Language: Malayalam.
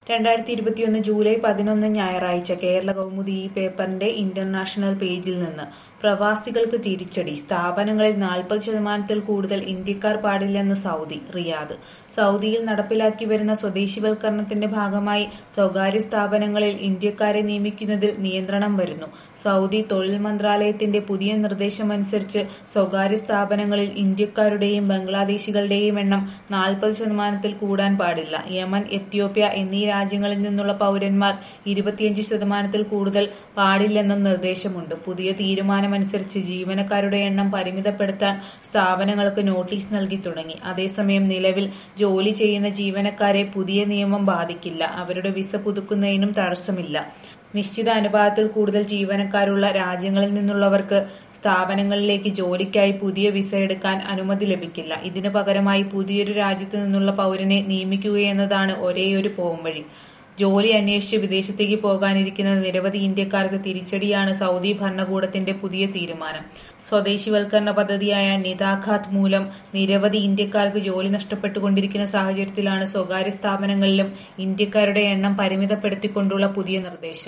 രണ്ടായിരത്തി ഇരുപത്തിയൊന്ന് ജൂലൈ പതിനൊന്ന് ഞായറാഴ്ച കേരള കൗമുദി ഈ പേപ്പറിന്റെ ഇന്റർനാഷണൽ പേജിൽ നിന്ന് പ്രവാസികൾക്ക് തിരിച്ചടി സ്ഥാപനങ്ങളിൽ നാൽപ്പത് ശതമാനത്തിൽ കൂടുതൽ ഇന്ത്യക്കാർ പാടില്ലെന്ന് സൗദി റിയാദ് സൗദിയിൽ നടപ്പിലാക്കി വരുന്ന സ്വദേശിവൽക്കരണത്തിന്റെ ഭാഗമായി സ്വകാര്യ സ്ഥാപനങ്ങളിൽ ഇന്ത്യക്കാരെ നിയമിക്കുന്നതിൽ നിയന്ത്രണം വരുന്നു സൗദി തൊഴിൽ മന്ത്രാലയത്തിന്റെ പുതിയ നിർദ്ദേശമനുസരിച്ച് സ്വകാര്യ സ്ഥാപനങ്ങളിൽ ഇന്ത്യക്കാരുടെയും ബംഗ്ലാദേശികളുടെയും എണ്ണം നാൽപ്പത് ശതമാനത്തിൽ കൂടാൻ പാടില്ല യമൻ എത്യോപ്യ എന്നീ രാജ്യങ്ങളിൽ നിന്നുള്ള പൗരന്മാർ ഇരുപത്തിയഞ്ച് ശതമാനത്തിൽ കൂടുതൽ പാടില്ലെന്നും നിർദ്ദേശമുണ്ട് പുതിയ തീരുമാനമനുസരിച്ച് ജീവനക്കാരുടെ എണ്ണം പരിമിതപ്പെടുത്താൻ സ്ഥാപനങ്ങൾക്ക് നോട്ടീസ് നൽകി തുടങ്ങി അതേസമയം നിലവിൽ ജോലി ചെയ്യുന്ന ജീവനക്കാരെ പുതിയ നിയമം ബാധിക്കില്ല അവരുടെ വിസ പുതുക്കുന്നതിനും തടസ്സമില്ല നിശ്ചിത അനുപാതത്തിൽ കൂടുതൽ ജീവനക്കാരുള്ള രാജ്യങ്ങളിൽ നിന്നുള്ളവർക്ക് സ്ഥാപനങ്ങളിലേക്ക് ജോലിക്കായി പുതിയ വിസ എടുക്കാൻ അനുമതി ലഭിക്കില്ല ഇതിനു പകരമായി പുതിയൊരു രാജ്യത്തു നിന്നുള്ള പൗരനെ നിയമിക്കുകയെന്നതാണ് ഒരേയൊരു പോംവഴി ജോലി അന്വേഷിച്ച് വിദേശത്തേക്ക് പോകാനിരിക്കുന്ന നിരവധി ഇന്ത്യക്കാർക്ക് തിരിച്ചടിയാണ് സൗദി ഭരണകൂടത്തിന്റെ പുതിയ തീരുമാനം സ്വദേശിവൽക്കരണ പദ്ധതിയായ നിതാഖാത്ത് മൂലം നിരവധി ഇന്ത്യക്കാർക്ക് ജോലി നഷ്ടപ്പെട്ടുകൊണ്ടിരിക്കുന്ന സാഹചര്യത്തിലാണ് സ്വകാര്യ സ്ഥാപനങ്ങളിലും ഇന്ത്യക്കാരുടെ എണ്ണം പരിമിതപ്പെടുത്തിക്കൊണ്ടുള്ള പുതിയ നിർദ്ദേശം